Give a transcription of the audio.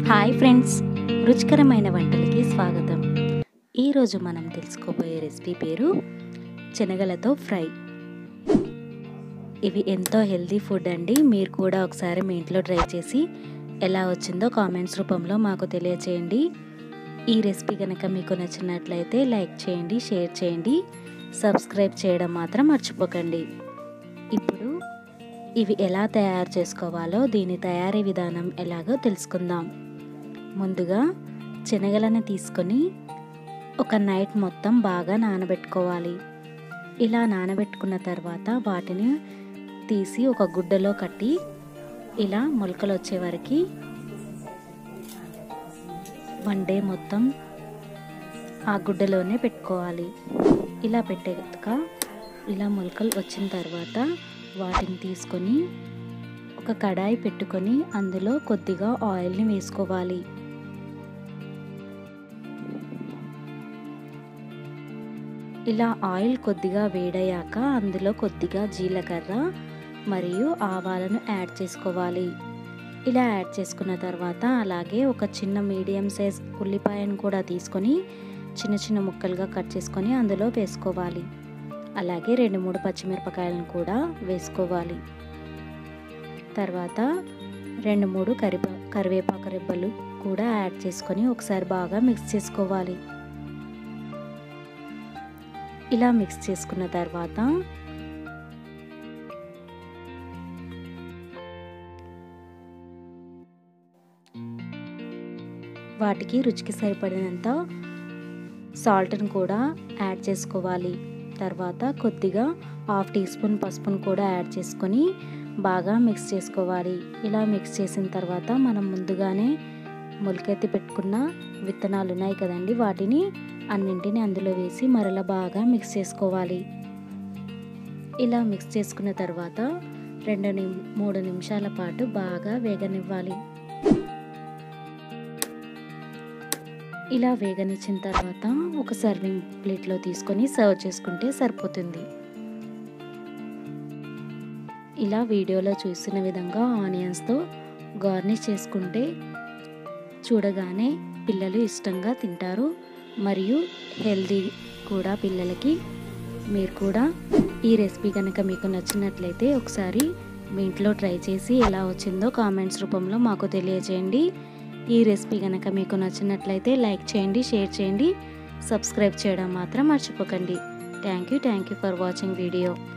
hi friends రుచికరమైన వంటలకి స్వాగతం ఈరోజు మనం తెలుసుకోబోయే రెసిపీ పేరు శనగలతో ఫ్రై ఇవి ఎంతో హెల్తీ ఫుడ్ అండి మీరు కూడా ఒకసారి మీ ఇంట్లో ట్రై చేసి ఎలా వచ్చిందో కామెంట్స్ రూపంలో మాకు తెలియచేయండి ఈ రెసిపీ కనుక మీకు నచ్చినట్లయితే లైక్ చేయండి షేర్ చేయండి సబ్స్క్రైబ్ చేయడం మాత్రం మర్చిపోకండి ఇప్పుడు ఇవి ఎలా తయారు చేసుకోవాలో దీని తయారీ విధానం ఎలాగో తెలుసుకుందాం ముందుగా శనగలను తీసుకొని ఒక నైట్ మొత్తం బాగా నానబెట్టుకోవాలి ఇలా నానబెట్టుకున్న తర్వాత వాటిని తీసి ఒక గుడ్డలో కట్టి ఇలా మొలకలు వచ్చే వరకు వన్ డే మొత్తం ఆ గుడ్డలోనే పెట్టుకోవాలి ఇలా పెట్టాక ఇలా మొలకలు వచ్చిన తర్వాత వాటిని తీసుకొని ఒక కడాయి పెట్టుకొని అందులో కొద్దిగా ఆయిల్ని వేసుకోవాలి ఇలా ఆయిల్ కొద్దిగా వేడయ్యాక అందులో కొద్దిగా జీలకర్ర మరియు ఆవాలను యాడ్ చేసుకోవాలి ఇలా యాడ్ చేసుకున్న తర్వాత అలాగే ఒక చిన్న మీడియం సైజ్ ఉల్లిపాయను కూడా తీసుకొని చిన్న చిన్న ముక్కలుగా కట్ చేసుకొని అందులో వేసుకోవాలి అలాగే రెండు మూడు పచ్చిమిరపకాయలను కూడా వేసుకోవాలి తర్వాత రెండు మూడు కరిపా కరివేపాకు రెబ్బలు కూడా యాడ్ చేసుకొని ఒకసారి బాగా మిక్స్ చేసుకోవాలి ఇలా మిక్స్ చేసుకున్న తర్వాత వాటికి రుచికి సరిపడినంత సాల్ట్ని కూడా యాడ్ చేసుకోవాలి తర్వాత కొద్దిగా హాఫ్ టీ స్పూన్ పసుపును కూడా యాడ్ చేసుకొని బాగా మిక్స్ చేసుకోవాలి ఇలా మిక్స్ చేసిన తర్వాత మనం ముందుగానే మొలకెత్తి పెట్టుకున్న విత్తనాలు ఉన్నాయి కదండి వాటిని అన్నింటిని అందులో వేసి మరలా బాగా మిక్స్ చేసుకోవాలి ఇలా మిక్స్ చేసుకున్న తర్వాత రెండు నిమ్ మూడు నిమిషాల పాటు బాగా వేగనివ్వాలి ఇలా వేగనిచ్చిన తర్వాత ఒక సర్వింగ్ ప్లేట్లో తీసుకొని సర్వ్ చేసుకుంటే సరిపోతుంది ఇలా వీడియోలో చూసిన విధంగా ఆనియన్స్తో గార్నిష్ చేసుకుంటే చూడగానే పిల్లలు ఇష్టంగా తింటారు మరియు హెల్దీ కూడా పిల్లలకి మీరు కూడా ఈ రెసిపీ కనుక మీకు నచ్చినట్లయితే ఒకసారి మీ ఇంట్లో ట్రై చేసి ఎలా వచ్చిందో కామెంట్స్ రూపంలో మాకు తెలియజేయండి ఈ రెసిపీ కనుక మీకు నచ్చినట్లయితే లైక్ చేయండి షేర్ చేయండి సబ్స్క్రైబ్ చేయడం మాత్రం మర్చిపోకండి thank you thank you for watching video